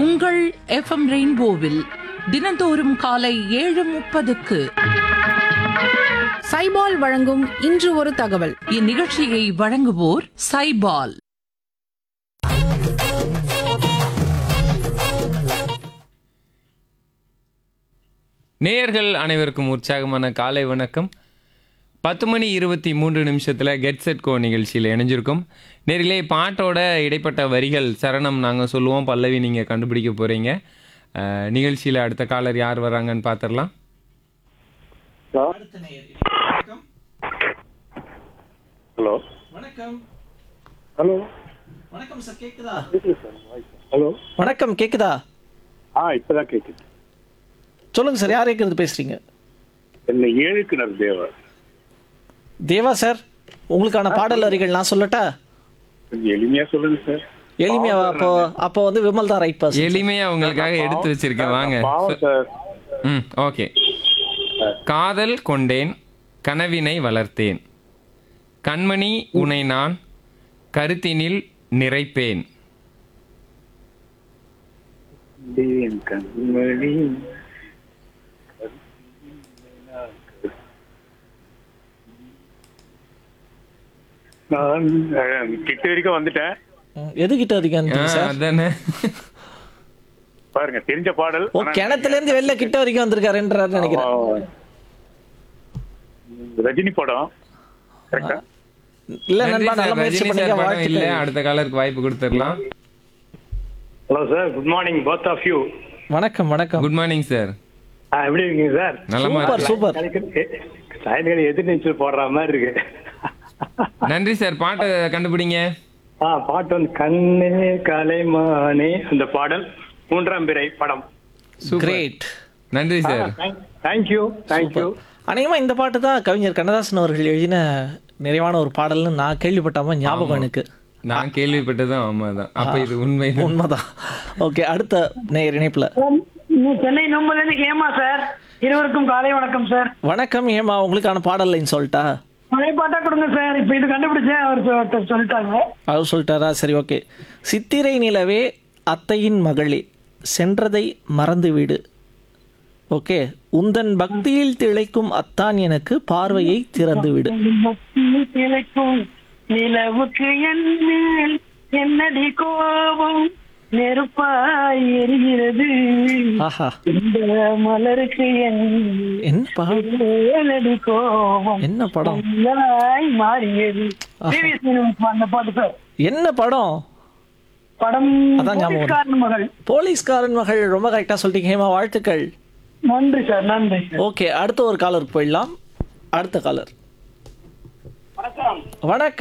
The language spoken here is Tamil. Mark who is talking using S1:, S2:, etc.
S1: உங்கள் எஃப்எம் ரெயின்போவில் தினந்தோறும் காலை ஏழு முப்பதுக்கு
S2: சைபால் வழங்கும் இன்று ஒரு தகவல்
S1: இந்நிகழ்ச்சியை வழங்குவோர் சைபால்
S3: நேயர்கள் அனைவருக்கும் உற்சாகமான காலை வணக்கம் பத்து மணி இருபத்தி மூன்று நிமிஷத்தில் கெட் செட் கோ நிகழ்ச்சியில் இணைஞ்சிருக்கும் நேர்களே பாட்டோட இடைப்பட்ட வரிகள் சரணம் நாங்கள் சொல்லுவோம் பல்லவி நீங்கள் கண்டுபிடிக்க போகிறீங்க நிகழ்ச்சியில் அடுத்த காலர் யார் வராங்கன்னு பார்த்துடலாம்
S4: ஹலோ
S5: வணக்கம்
S4: ஹலோ
S5: வணக்கம் சார் கேக்குதா
S4: ஹலோ
S5: வணக்கம் கேக்குதா
S4: ஆ இப்பதான் கேக்குது
S5: சொல்லுங்க சார் யார் எங்கிருந்து பேசுறீங்க
S4: என்ன ஏழுக்கிணர் தேவர்
S5: தேவா சார் உங்களுக்கான பாடல் வரிகள் நான் சொல்லட்டா
S4: கொஞ்சம் எளிமையா சொல்லுங்க சார்
S5: எளிமையா அப்போ அப்போ வந்து விமல் தான் ரைட் பர்சன்
S3: எளிமையாக உங்களுக்காக எடுத்து வச்சிருக்கேன் வாங்க
S4: பாவம் சார்
S3: ம் ஓகே காதல் கொண்டேன் கனவினை வளர்த்தேன் கண்மணி உனை நான் கருத்தினில் நிறைப்பேன்
S4: என் கண்மணி நான் அஹ், கிட்ட வரைக்கும் வந்துட்டேன்
S5: எது கிட்ட
S3: ஆ,
S5: இருக்கீங்க சார்
S3: அதானே
S4: பாருங்க தெரிஞ்ச பாடல்
S5: ஓ
S4: ஆனா-
S5: கிணத்துல இருந்து வெளில கிட்ட வரைக்கும் வந்திருக்காருன்றாரு நினைக்கிறேன்
S4: ஆ, ரஜினி படம் கரெக்டா
S5: இல்ல
S3: நன்றி
S5: நண்பா
S3: சார்.
S5: நல்ல முயற்சி
S3: ரஜினி
S5: பண்ணீங்க
S3: சார் படம் இல்ல
S5: வாழ்த்துக்கள்
S3: அடுத்த காலருக்கு வாய்ப்பு கொடுத்துடலாம்
S6: hello sir good morning both of you
S5: வணக்கம் வணக்கம்
S3: குட் மார்னிங் சார்
S6: எப்படி இருக்கீங்க சார்
S3: நலமா
S5: சூப்பர்
S3: இருக்கு
S5: சூப்பர்
S6: சாயந்தரம் எதிர்நீச்சல் போடுற மாதிரி இருக்கு
S3: நன்றி சார் பாட்டை கண்டுபிடிங்க
S6: ஆ பாட்டு வந்து கண்ணே கலைமானே அந்த பாடல் மூன்றாம் பிறை படம்
S3: சூப்பர்
S5: கிரேட்
S3: நன்றி சார்
S6: தேங்க்யூ தேங்க்யூ
S5: அநேகமா இந்த பாட்டு தான் கவிஞர் கண்ணதாசன் அவர்கள் எழுதின நிறைவான ஒரு பாடல்னு நான் கேள்விப்பட்டாம ஞாபகம் எனக்கு
S3: நான் கேள்விப்பட்டதும் ஆமாதான் அப்ப இது உண்மை
S5: உண்மைதான் ஓகே அடுத்த நேயர் இணைப்புல
S7: இன்னும் சென்னை நொம்பலேருந்து ஹேமா சார் இருவருக்கும் காலை வணக்கம் சார்
S5: வணக்கம் ஏமா உங்களுக்கான பாடல் லைன் சொல்லிட்டா
S7: பழைய பாட்டா கொடுங்க சார் இப்ப இது கண்டுபிடிச்சேன் அவர் சொ- சொல்லிட்டாங்க
S5: அவர் சொல்லிட்டாரா சரி ஓகே சித்திரை நிலவே அத்தையின் மகளே சென்றதை மறந்து விடு ஓகே உந்தன் பக்தியில் திளைக்கும் அத்தான் எனக்கு பார்வையை திறந்து விடு
S7: பக்தியில் திளைக்கும் நிலவுக்கு என் மேல் என்னடி கோபம் நெருப்பாய் எரிகிறது
S5: ஆஹா
S7: இந்த மலருக்கு என்
S5: என்ன படம்
S7: ஏழடி கோபம்
S5: என்ன படம்
S7: எல்லாய் மாறியது டிவி சினிமா அந்த பாட்டு சார்
S5: என்ன படம்
S7: படம்
S5: அதான் ஞாபகம் வருது.
S7: போலீஸ்காரன் மகள்
S5: போலீஸ்காரன் மகள் ரொம்ப கரெக்டா சொல்லிட்டீங்க ஹேமா வாழ்த்துக்கள்
S7: நன்றி சார் நன்றி சார்
S5: ஓகே அடுத்த ஒரு காலர் போயிடலாம் அடுத்த காலர் வணக்கம்